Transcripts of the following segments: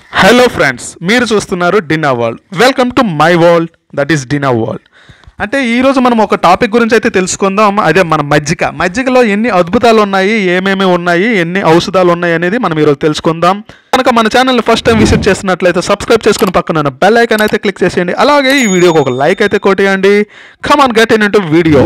hello friends మీరు చూస్తున్నారు డిన్నా world welcome to my world that is డిన్నా వరల్డ్ అంటే ఈరోజు మనం ఒక టాపిక్ గురించి అయితే తెలుసుకుందాం అదే మన మజ్జిగ మజ్జిగలో ఎన్ని అద్భుతాలు ఉన్నాయి ఏమేమి ఉన్నాయి ఎన్ని ఔషధాలు ఉన్నాయి అనేది మనం ఈరోజు తెలుసుకుందాం కనుక మన ఛానల్ని ఫస్ట్ టైం విజిట్ చేసినట్లయితే సబ్స్క్రైబ్ చేసుకుని పక్కన ఉన్న బెల్ ఐకాన్ అయితే క్లిక్ చేసేయండి అలాగే ఈ వీడియోకి ఒక లైక్ అయితే కొట్టేయండి come on get in into video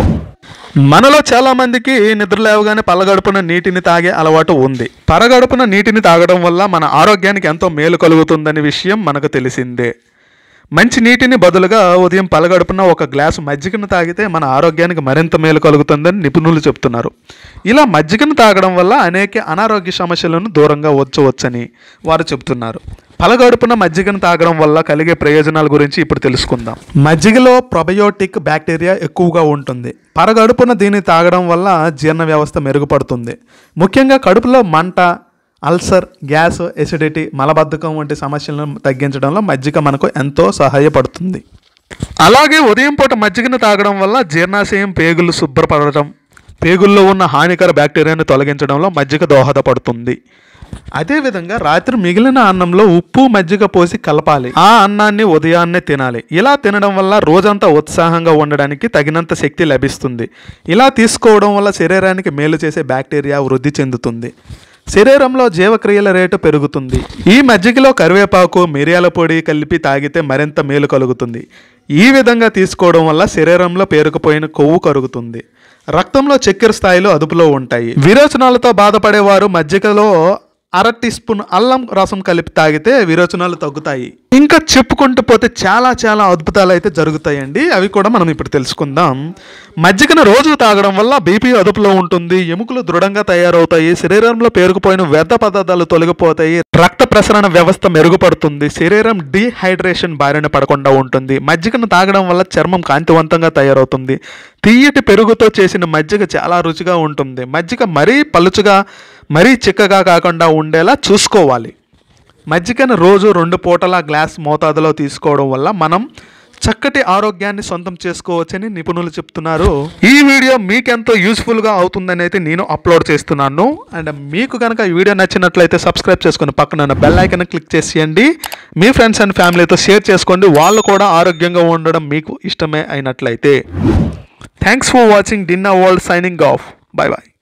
మనలో చాలా మందికి నిద్ర లేవగానే పలగడుపున నీటిని తాగే అలవాటు ఉంది పరగడుపున నీటిని తాగడం వల్ల మన ఆరోగ్యానికి ఎంతో మేలు కలుగుతుందనే విషయం మనకు తెలిసిందే మంచి నీటిని బదులుగా ఉదయం పలగడుపున ఒక గ్లాసు మజ్జిగను తాగితే మన ఆరోగ్యానికి మరింత మేలు కలుగుతుందని నిపుణులు చెప్తున్నారు ఇలా మజ్జిగను తాగడం వల్ల అనేక అనారోగ్య సమస్యలను దూరంగా వచ్చవచ్చని వారు చెప్తున్నారు పలగడుపున మజ్జిగను తాగడం వల్ల కలిగే ప్రయోజనాల గురించి ఇప్పుడు తెలుసుకుందాం మజ్జిగలో ప్రొబయోటిక్ బ్యాక్టీరియా ఎక్కువగా ఉంటుంది పరగడుపున దీన్ని తాగడం వల్ల జీర్ణ వ్యవస్థ మెరుగుపడుతుంది ముఖ్యంగా కడుపులో మంట అల్సర్ గ్యాస్ ఎసిడిటీ మలబద్ధకం వంటి సమస్యలను తగ్గించడంలో మజ్జిగ మనకు ఎంతో సహాయపడుతుంది అలాగే ఉదయం పూట మజ్జిగను తాగడం వల్ల జీర్ణాశయం పేగులు శుభ్రపడటం పేగుల్లో ఉన్న హానికర బ్యాక్టీరియాను తొలగించడంలో మజ్జిగ దోహదపడుతుంది అదేవిధంగా రాత్రి మిగిలిన అన్నంలో ఉప్పు మజ్జిగ పోసి కలపాలి ఆ అన్నాన్ని ఉదయాన్నే తినాలి ఇలా తినడం వల్ల రోజంతా ఉత్సాహంగా ఉండడానికి తగినంత శక్తి లభిస్తుంది ఇలా తీసుకోవడం వల్ల శరీరానికి మేలు చేసే బ్యాక్టీరియా వృద్ధి చెందుతుంది శరీరంలో జీవక్రియల రేటు పెరుగుతుంది ఈ మజ్జిగలో కరివేపాకు మిరియాల పొడి కలిపి తాగితే మరింత మేలు కలుగుతుంది ఈ విధంగా తీసుకోవడం వల్ల శరీరంలో పేరుకుపోయిన కొవ్వు కరుగుతుంది రక్తంలో చక్కెర స్థాయిలు అదుపులో ఉంటాయి విరోచనాలతో బాధపడేవారు మజ్జిగలో అర టీ స్పూన్ అల్లం రసం కలిపి తాగితే విరోచనాలు తగ్గుతాయి ఇంకా చెప్పుకుంటూ పోతే చాలా చాలా అద్భుతాలు అయితే జరుగుతాయండి అవి కూడా మనం ఇప్పుడు తెలుసుకుందాం మజ్జిగను రోజు తాగడం వల్ల బీపీ అదుపులో ఉంటుంది ఎముకలు దృఢంగా తయారవుతాయి శరీరంలో పేరుకుపోయిన వ్యర్థ పదార్థాలు తొలగిపోతాయి రక్త ప్రసరణ వ్యవస్థ మెరుగుపడుతుంది శరీరం డీహైడ్రేషన్ బారిన పడకుండా ఉంటుంది మజ్జిగను తాగడం వల్ల చర్మం కాంతివంతంగా తయారవుతుంది తీయటి పెరుగుతో చేసిన మజ్జిగ చాలా రుచిగా ఉంటుంది మజ్జిగ మరీ పలుచుగా మరీ చిక్కగా కాకుండా ఉండేలా చూసుకోవాలి మజ్జిగను రోజు రెండు పూటల గ్లాస్ మోతాదులో తీసుకోవడం వల్ల మనం చక్కటి ఆరోగ్యాన్ని సొంతం చేసుకోవచ్చని నిపుణులు చెప్తున్నారు ఈ వీడియో మీకెంతో యూస్ఫుల్గా అవుతుందని అయితే నేను అప్లోడ్ చేస్తున్నాను అండ్ మీకు కనుక ఈ వీడియో నచ్చినట్లయితే సబ్స్క్రైబ్ చేసుకుని పక్కన ఉన్న బెల్ ఐకన్ క్లిక్ చేసేయండి మీ ఫ్రెండ్స్ అండ్ ఫ్యామిలీతో షేర్ చేసుకోండి వాళ్ళు కూడా ఆరోగ్యంగా ఉండడం మీకు ఇష్టమే అయినట్లయితే థ్యాంక్స్ ఫర్ వాచింగ్ డిన్నా world signing off bye bye